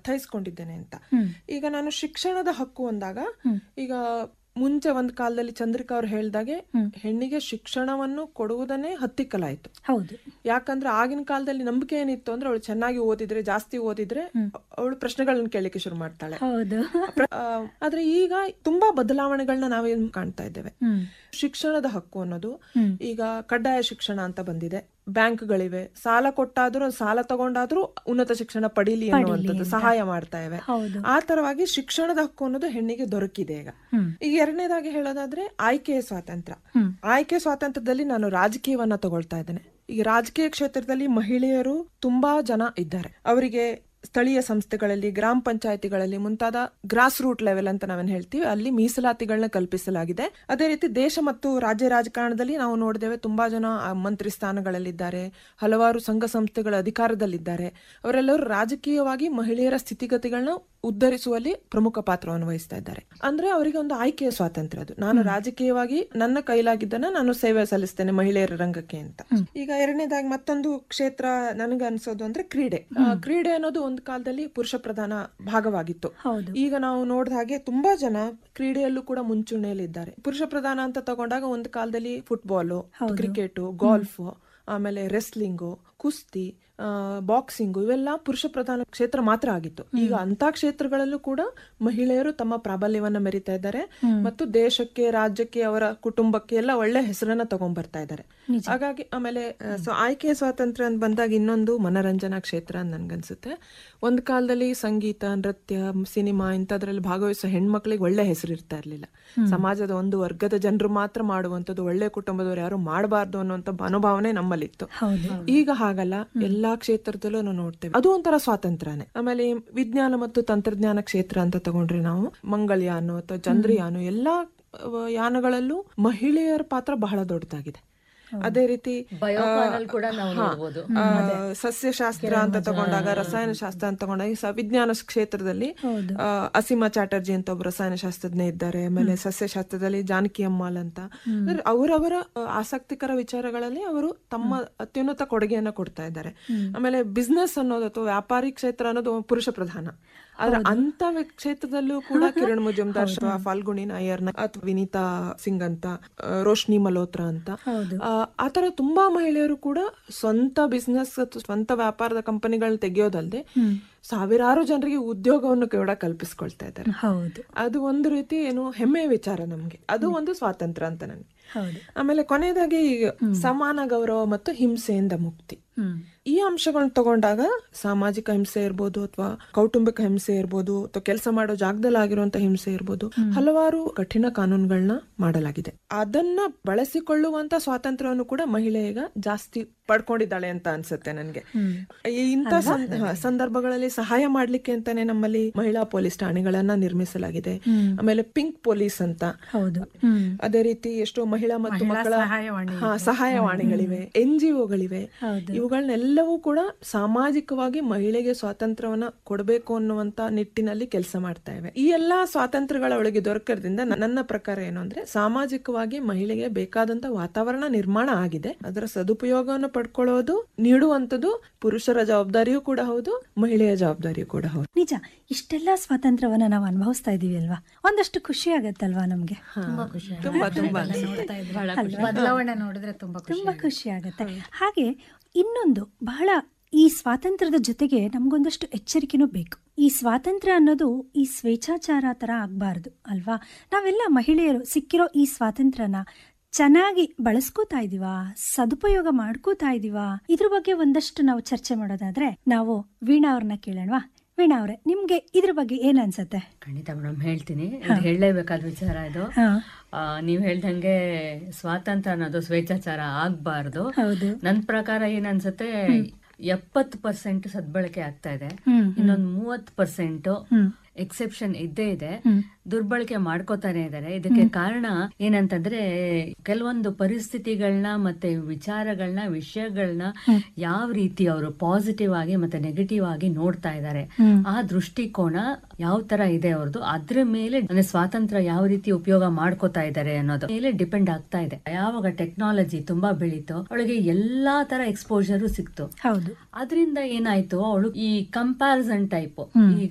ಅರ್ಥೈಸ್ಕೊಂಡಿದ್ದೇನೆ ಅಂತ ಹ್ಮ್. ಈಗ ನಾನು ಶಿಕ್ಷಣದ ಹಕ್ಕು ಅಂದಾಗ ಈಗ ಮುಂಚೆ ಒಂದ್ ಕಾಲದಲ್ಲಿ ಚಂದ್ರಿಕಾ ಅವ್ರು ಹೇಳ್ದಾಗೆ ಹೆಣ್ಣಿಗೆ ಶಿಕ್ಷಣವನ್ನು ಕೊಡುವುದನ್ನೇ ಹತ್ತಿಕ್ಕಲಾಯ್ತು ಹೌದು ಯಾಕಂದ್ರೆ ಆಗಿನ ಕಾಲದಲ್ಲಿ ನಂಬಿಕೆ ಏನಿತ್ತು ಅಂದ್ರೆ ಅವಳು ಚೆನ್ನಾಗಿ ಓದಿದ್ರೆ ಜಾಸ್ತಿ ಓದಿದ್ರೆ ಅವಳು ಪ್ರಶ್ನೆಗಳನ್ನ ಕೇಳಲಿಕ್ಕೆ ಶುರು ಮಾಡ್ತಾಳೆ ಹೌದು ಪ್ರ- ಆ, ಆದ್ರೆ ಈಗ ತುಂಬಾ ಬದಲಾವಣೆಗಳನ್ನ ನಾವೇನ್ ಕಾಣ್ತಾ ಇದ್ದೇವೆ ಹ್ಮ್. ಶಿಕ್ಷಣದ ಹಕ್ಕು ಅನ್ನೋದು ಈಗ ಕಡ್ಡಾಯ ಶಿಕ್ಷಣ ಅಂತ ಬಂದಿದೆ ಬ್ಯಾಂಕ್ಗಳಿವೆ ಸಾಲ ಕೊಟ್ಟಾದ್ರೂ ಸಾಲ ತಗೊಂಡಾದ್ರೂ ಉನ್ನತ ಶಿಕ್ಷಣ ಪಡೀಲಿ ಅನ್ನುವಂಥದ್ದು ಸಹಾಯ ಮಾಡ್ತಾ ಇವೆ ಹೌದು. ಆ ತರವಾಗಿ ಶಿಕ್ಷಣದ ಹಕ್ಕು ಅನ್ನೋದು ಹೆಣ್ಣಿಗೆ ದೊರಕಿದೆ ಈಗ ಈಗ ಎರಡನೇದಾಗಿ ಹೇಳೋದಾದ್ರೆ ಆಯ್ಕೆಯ ಸ್ವಾತಂತ್ರ್ಯ ಆಯ್ಕೆ ಸ್ವಾತಂತ್ರ್ಯದಲ್ಲಿ ನಾನು ರಾಜಕೀಯವನ್ನ ತಗೊಳ್ತಾ ಇದ್ದೇನೆ ಈಗ ರಾಜಕೀಯ ಕ್ಷೇತ್ರದಲ್ಲಿ ಮಹಿಳೆಯರು ತುಂಬಾ ಜನ ಇದ್ದಾರೆ ಅವರಿಗೆ ಸ್ಥಳೀಯ ಸಂಸ್ಥೆಗಳಲ್ಲಿ ಗ್ರಾಮ ಪಂಚಾಯತಿಗಳಲ್ಲಿ ಮುಂತಾದ ಗ್ರಾಸ್ ರೂಟ್ ಲೆವೆಲ್ ಅಂತ ನಾವೇನ್ ಹೇಳ್ತೀವಿ ಅಲ್ಲಿ ಮೀಸಲಾತಿಗಳನ್ನ ಕಲ್ಪಿಸಲಾಗಿದೆ ಅದೇ ರೀತಿ ದೇಶ ಮತ್ತು ರಾಜ್ಯ ರಾಜಕಾರಣದಲ್ಲಿ ನಾವು ನೋಡಿದ್ದೇವೆ ತುಂಬಾ ಜನ ಆ, ಮಂತ್ರಿ ಸ್ಥಾನಗಳಲ್ಲಿದ್ದಾರೆ ಹಲವಾರು ಸಂಘ ಸಂಸ್ಥೆಗಳ ಅಧಿಕಾರದಲ್ಲಿದ್ದಾರೆ ಅವರೆಲ್ಲರೂ ರಾಜಕೀಯವಾಗಿ ಮಹಿಳೆಯರ ಸ್ಥಿತಿಗತಿಗಳನ್ನ ಉದ್ಧರಿಸುವಲ್ಲಿ ಪ್ರಮುಖ ಪಾತ್ರವನ್ನು ವಹಿಸ್ತಾ ಇದ್ದಾರೆ ಅಂದ್ರೆ ಅವರಿಗೆ ಒಂದು ಆಯ್ಕೆಯ ಸ್ವಾತಂತ್ರ್ಯ ಅದು ನಾನು ರಾಜಕೀಯವಾಗಿ ನನ್ನ ಕೈಲಾಗಿದ್ದನ್ನ ನಾನು ಸೇವೆ ಸಲ್ಲಿಸ್ತೇನೆ ಮಹಿಳೆಯರ ರಂಗಕ್ಕೆ ಅಂತ ಈಗ ಎರಡನೇದಾಗಿ ಮತ್ತೊಂದು ಕ್ಷೇತ್ರ ನನಗೆ ಅನ್ಸೋದು ಅಂದ್ರೆ ಕ್ರೀಡೆ ಆ, ಕ್ರೀಡೆ ಅನ್ನೋದು ಒಂದು ಕಾಲದಲ್ಲಿ ಪುರುಷ ಪ್ರಧಾನ ಭಾಗವಾಗಿತ್ತು ಹೌದು. ಈಗ ನಾವು ನೋಡಿದ ಹಾಗೆ ತುಂಬಾ ಜನ ಕ್ರೀಡೆಯಲ್ಲೂ ಕೂಡ ಮುಂಚೂಣಿಯಲ್ಲಿದ್ದಾರೆ ಪುರುಷ ಪ್ರಧಾನ ಅಂತ ತಗೊಂಡಾಗ ಒಂದು ಕಾಲದಲ್ಲಿ ಫುಟ್ಬಾಲು ಕ್ರಿಕೆಟು ಗಾಲ್ಫ್ ಆಮೇಲೆ ರೆಸ್ಲಿಂಗು ಕುಸ್ತಿ ಬಾಕ್ಸಿಂಗು ಇವೆಲ್ಲ ಪುರುಷ ಪ್ರಧಾನ ಕ್ಷೇತ್ರ ಮಾತ್ರ ಆಗಿತ್ತು ಈಗ ಅಂತ ಕ್ಷೇತ್ರಗಳಲ್ಲೂ ಕೂಡ ಮಹಿಳೆಯರು ತಮ್ಮ ಪ್ರಾಬಲ್ಯವನ್ನ ಮೆರಿತಾ ಇದ್ದಾರೆ ಮತ್ತು ದೇಶಕ್ಕೆ ರಾಜ್ಯಕ್ಕೆ ಅವರ ಕುಟುಂಬಕ್ಕೆ ಎಲ್ಲ ಒಳ್ಳೆ ಹೆಸರನ್ನ ತಗೊಂಡ್ ಬರ್ತಾ ಇದ್ದಾರೆ ಹಾಗಾಗಿ ಆಮೇಲೆ ಆ, ಸೊ ಆಯ್ಕೆಯ ಸ್ವಾತಂತ್ರ್ಯ ಅಂತ ಬಂದಾಗ ಇನ್ನೊಂದು ಮನರಂಜನಾ ಕ್ಷೇತ್ರ ಅಂತ ನನ್ಗನ್ಸುತ್ತೆ ಒಂದ್ ಕಾಲದಲ್ಲಿ ಸಂಗೀತ ನೃತ್ಯ ಸಿನಿಮಾ ಇಂಥದ್ರಲ್ಲಿ ಭಾಗವಹಿಸೋ ಹೆಣ್ಮಕ್ಳಿಗೆ ಒಳ್ಳೆ ಹೆಸರು ಇರ್ತಾ ಇರ್ಲಿಲ್ಲ ಸಮಾಜದ ಒಂದು ವರ್ಗದ ಜನರು ಮಾತ್ರ ಮಾಡುವಂಥದ್ದು ಒಳ್ಳೆ ಕುಟುಂಬದವ್ರು ಯಾರು ಮಾಡಬಾರ್ದು ಅನ್ನುವಂಥ ಮನೋಭಾವನೆ ನಮ್ಮಲ್ಲಿತ್ತು ಹೌದು ಈಗ ಹಾಗಲ್ಲ ಎಲ್ಲಾ ಕ್ಷೇತ್ರದಲ್ಲೂ ನಾವು ನೋಡ್ತೇವೆ ಅದು ಒಂಥರ ಸ್ವಾತಂತ್ರ್ಯನೇ ಆಮೇಲೆ ವಿಜ್ಞಾನ ಮತ್ತು ತಂತ್ರಜ್ಞಾನ ಕ್ಷೇತ್ರ ಅಂತ ತಗೊಂಡ್ರೆ ನಾವು ಮಂಗಳಯಾನ ಅಥವಾ ಚಂದ್ರಯಾನ ಎಲ್ಲಾ ಅಹ್, ಯಾನಗಳಲ್ಲೂ ಮಹಿಳೆಯರ ಪಾತ್ರ ಬಹಳ ದೊಡ್ಡದಾಗಿದೆ ಅದೇ ರೀತಿ ಬಯೋಕಾನಲ್ಲಿ ಕೂಡ ನಾವು ಹಾ, ನೋಡ್ಬೋದು. ಆ, ಸಸ್ಯಶಾಸ್ತ್ರ ಅಂತ ತಗೊಂಡಾಗ ರಸಾಯನಶಾಸ್ತ್ರ ಅಂತ ತಗೊಂಡಾಗ ಈ ಸ- ವಿಜ್ಞಾನ ಕ್ಷೇತ್ರದಲ್ಲಿ ಆ, ಅಸೀಮಾ ಚಾಟರ್ಜಿ ಅಂತ ಒಬ್ಬ ರಸಾಯನಶಾಸ್ತ್ರಜ್ಞ ಇದ್ದಾರೆ ಆಮೇಲೆ ಸಸ್ಯಶಾಸ್ತ್ರದಲ್ಲಿ ಜಾನಕಿ ಅಮ್ಮಾಲ್ ಅಂತ ಅಂದ್ರೆ ಅವರವರ ಆ, ಆಸಕ್ತಿಕರ ವಿಚಾರಗಳಲ್ಲಿ ಅವರು ತಮ್ಮ ಅತ್ಯುನ್ನತ ಕೊಡುಗೆಯನ್ನ ಕೊಡ್ತಾ ಇದ್ದಾರೆ ಆಮೇಲೆ ಬಿಸ್ನೆಸ್ ಅನ್ನೋದು ಅಥವಾ ವ್ಯಾಪಾರಿ ಕ್ಷೇತ್ರ ಅನ್ನೋದು ಪುರುಷ ಪ್ರಧಾನ ಆದ್ರೆ ಅಂತ ವ್ಯ- ಕ್ಷೇತ್ರದಲ್ಲೂ ಕೂಡ ಕಿರಣ್ ಮುಜುಮ್ದಾರ್ ಅಥವಾ ಫಾಲ್ಗುಣಿ ನಾಯರ್ ಅಥವಾ ವಿನೀತಾ ಸಿಂಗ್ ಅಂತ ಆ, ರೋಶ್ನಿ ಮಲ್ಹೋತ್ರಾ ಅಂತ ಆ, ಆ ತರ ತುಂಬಾ ಮಹಿಳೆಯರು ಕೂಡ ಸ್ವಂತ ಬಿಸ್ನೆಸ್ ಅಥವಾ ಸ್ವಂತ ವ್ಯಾಪಾರದ ಕಂಪನಿಗಳನ್ನ ತೆಗೆಯೋದಲ್ದೆ ಸಾವಿರಾರು ಜನರಿಗೆ ಉದ್ಯೋಗವನ್ನು ಕೂಡ ಕಲ್ಪಿಸ್ಕೊಳ್ತಾ ಇದ್ದಾರೆ ಹೌದು ಅದು ಒಂದು ರೀತಿ ಏನು ಹೆಮ್ಮೆಯ ವಿಚಾರ ನಮ್ಗೆ ಅದು ಒಂದು ಸ್ವಾತಂತ್ರ್ಯ ಅಂತ ನನಗೆ ಹೌದು ಆಮೇಲೆ ಕೊನೆಯದಾಗಿ ಈಗ ಸಮಾನ ಗೌರವ ಮತ್ತು ಹಿಂಸೆಯಿಂದ ಮುಕ್ತಿ ಹ್ಮ್ ಈ ಅಂಶಗಳನ್ನ ತಗೊಂಡಾಗ ಸಾಮಾಜಿಕ ಹಿಂಸೆ ಇರ್ಬೋದು ಅಥವಾ ಕೌಟುಂಬಿಕ ಹಿಂಸೆ ಇರ್ಬೋದು ಅಥವಾ ಕೆಲಸ ಮಾಡೋ ಜಾಗದಲ್ಲಿ ಆಗಿರುವಂತ ಹಿಂಸೆ ಇರ್ಬೋದು ಹಲವಾರು ಕಠಿಣ ಕಾನೂನುಗಳನ್ನ ಮಾಡಲಾಗಿದೆ ಅದನ್ನ ಬಳಸಿಕೊಳ್ಳುವಂತ ಸ್ವಾತಂತ್ರ್ಯವನ್ನು ಕೂಡ ಮಹಿಳೆ ಈಗ ಜಾಸ್ತಿ ಪಡ್ಕೊಂಡಿದ್ದಾಳೆ ಅಂತ ಅನ್ಸುತ್ತೆ ನನ್ಗೆ ಈ ಇಂಥ ಸಂದ- ಹ, ಸಂದರ್ಭಗಳಲ್ಲಿ ಸಹಾಯ ಮಾಡ್ಲಿಕ್ಕೆ ಅಂತಾನೆ ನಮ್ಮಲ್ಲಿ ಮಹಿಳಾ ಪೊಲೀಸ್ ಠಾಣೆಗಳನ್ನ ನಿರ್ಮಿಸಲಾಗಿದೆ ಆಮೇಲೆ ಪಿಂಕ್ ಪೊಲೀಸ್ ಅಂತ ಹೌದು ಹ್ಮ್ ಅದೇ ರೀತಿ ಎಷ್ಟೋ ಮಹಿಳಾ ಮತ್ತು ಮಕ್ಕಳ ಹಾ, ಸಹಾಯವಾಣಿಗಳಿವೆ ಎನ್ ಜಿ ಒಗಳಿವೆ ಇವುಗಳನ್ನೆಲ್ಲವೂ ಕೂಡ ಸಾಮಾಜಿಕವಾಗಿ ಮಹಿಳೆಗೆ ಸ್ವಾತಂತ್ರ್ಯವನ್ನ ಕೊಡಬೇಕು ಅನ್ನುವಂತ ನಿಟ್ಟಿನಲ್ಲಿ ಕೆಲಸ ಮಾಡ್ತಾ ಇವೆ ಈ ಎಲ್ಲಾ ಸ್ವಾತಂತ್ರ್ಯಗಳ ಒಳಗೆ ದೊರಕದ್ರಿಂದ ನ- ನನ್ನ ಪ್ರಕಾರ ಏನು ಅಂದ್ರೆ ಸಾಮಾಜಿಕವಾಗಿ ಮಹಿಳೆಗೆ ಬೇಕಾದಂತ ವಾತಾವರಣ ನಿರ್ಮಾಣ ಆಗಿದೆ ಅದರ ಸದುಪಯೋಗವನ್ನು ಪಡ್ಕೊಳ್ಳೋದು ನೀಡುವಂತದ್ದು ಪುರುಷರ ಜವಾಬ್ದಾರಿಯೂ ಕೂಡ ಹೌದು ಮಹಿಳೆಯ ಜವಾಬ್ದಾರಿಯೂ ಕೂಡ ಹೌದು ನಿಜ ಇಷ್ಟೆಲ್ಲ ಸ್ವಾತಂತ್ರ್ಯವನ್ನ ನಾವು ಅನುಭವಿಸ್ತಾ ಇದೀವಿ ಅಲ್ವಾ ಒಂದಷ್ಟು ಖುಷಿ ಆಗತ್ತಲ್ವಾ ನಮ್ಗೆ ತುಂಬಾ ತುಂಬಾ ಅನ್ಸುತ್ತೆ. ಬದಲಾವಣೆ ನೋಡಿದ್ರೆ ತುಂಬಾ ಖುಷಿ ತುಂಬಾ ಖುಷಿ ಆಗತ್ತೆ ಹಾಗೆ ಇನ್ನೊಂದು ಬಹಳ ಈ ಸ್ವಾತಂತ್ರ್ಯದ ಜೊತೆಗೆ ನಮ್ಗೊಂದಷ್ಟು ಎಚ್ಚರಿಕೆನೂ ಬೇಕು ಈ ಸ್ವಾತಂತ್ರ್ಯ ಅನ್ನೋದು ಈ ಸ್ವೇಚ್ಛಾಚಾರ ತರ ಆಗ್ಬಾರ್ದು ಅಲ್ವಾ ನಾವೆಲ್ಲ ಮಹಿಳೆಯರು ಸಿಕ್ಕಿರೋ ಈ ಸ್ವಾತಂತ್ರ್ಯನ ಚೆನ್ನಾಗಿ ಬಳಸ್ಕೋತಾ ಇದೀವಾ ಸದುಪಯೋಗ ಮಾಡ್ಕೋತಾ ಇದೀವಾ ಇದ್ರ ಬಗ್ಗೆ ಒಂದಷ್ಟು ನಾವು ಚರ್ಚೆ ಮಾಡೋದಾದ್ರೆ ನಾವು ವೀಣಾ ಅವ್ರನ್ನ ಕೇಳೋಣವಾ ವೀಣಾ ಅವ್ರೆ ನಿಮ್ಗೆ ಇದ್ರ ಬಗ್ಗೆ ಏನ್ ಅನ್ಸತ್ತೆ ಖಂಡಿತ ಮೇಡಮ್ ಹೇಳ್ತೀನಿ ಇದು ಹೇಳಲೇಬೇಕಾದ ವಿಚಾರ ಇದು ಹಾ. ಆ, ನೀವ್ ಹೇಳ್ದಂಗೆ ಸ್ವಾತಂತ್ರ್ಯ ಅನ್ನೋದು ಸ್ವೇಚ್ಛಾಚಾರ ಆಗ್ಬಾರ್ದು ಹೌದು ನನ್ ಪ್ರಕಾರ ಏನ್ ಅನ್ಸುತ್ತೆ ಎಪ್ಪತ್ತು ಪರ್ಸೆಂಟ್ ಸದ್ಬಳಕೆ ಆಗ್ತಾ ಇದೆ ಹ್ಮ್, ಇನ್ನೊಂದು ಮೂವತ್ತು ಪರ್ಸೆಂಟ್ ಹ್ಮ್. ಎಕ್ಸೆಪ್ಷನ್ ಇದ್ದೇ ಇದೆ ದುರ್ಬಳಕೆ ಮಾಡ್ಕೋತಾನೆ ಇದ್ದಾರೆ ಇದಕ್ಕೆ ಕಾರಣ ಏನಂತಂದ್ರೆ ಕೆಲವೊಂದು ಪರಿಸ್ಥಿತಿಗಳನ್ನ ಮತ್ತೆ ವಿಚಾರಗಳನ್ನ ವಿಷಯಗಳನ್ನ ಯಾವ ರೀತಿ ಅವರು ಪಾಸಿಟಿವ್ ಆಗಿ ಮತ್ತೆ ನೆಗೆಟಿವ್ ಆಗಿ ನೋಡ್ತಾ ಇದ್ದಾರೆ ಆ ದೃಷ್ಟಿಕೋನ ಯಾವ ತರ ಇದೆ ಅವ್ರದ್ದು ಅದ್ರ ಮೇಲೆ ಅಂದ್ರೆ ಸ್ವಾತಂತ್ರ್ಯ ಯಾವ ರೀತಿ ಉಪಯೋಗ ಮಾಡ್ಕೋತಾ ಇದ್ದಾರೆ ಅನ್ನೋದು ಮೇಲೆ ಡಿಪೆಂಡ್ ಆಗ್ತಾ ಇದೆ ಯಾವಾಗ ಟೆಕ್ನಾಲಜಿ ತುಂಬಾ ಬೆಳೀತು ಅವಳಿಗೆ ಎಲ್ಲಾ ತರ ಎಕ್ಸ್ಪೋಜರು ಸಿಕ್ತು ಹೌದು ಅದರಿಂದ ಏನಾಯ್ತು ಅವಳು ಈ ಕಂಪ್ಯಾರಿಸನ್ ಟೈಪ್ ಈಗ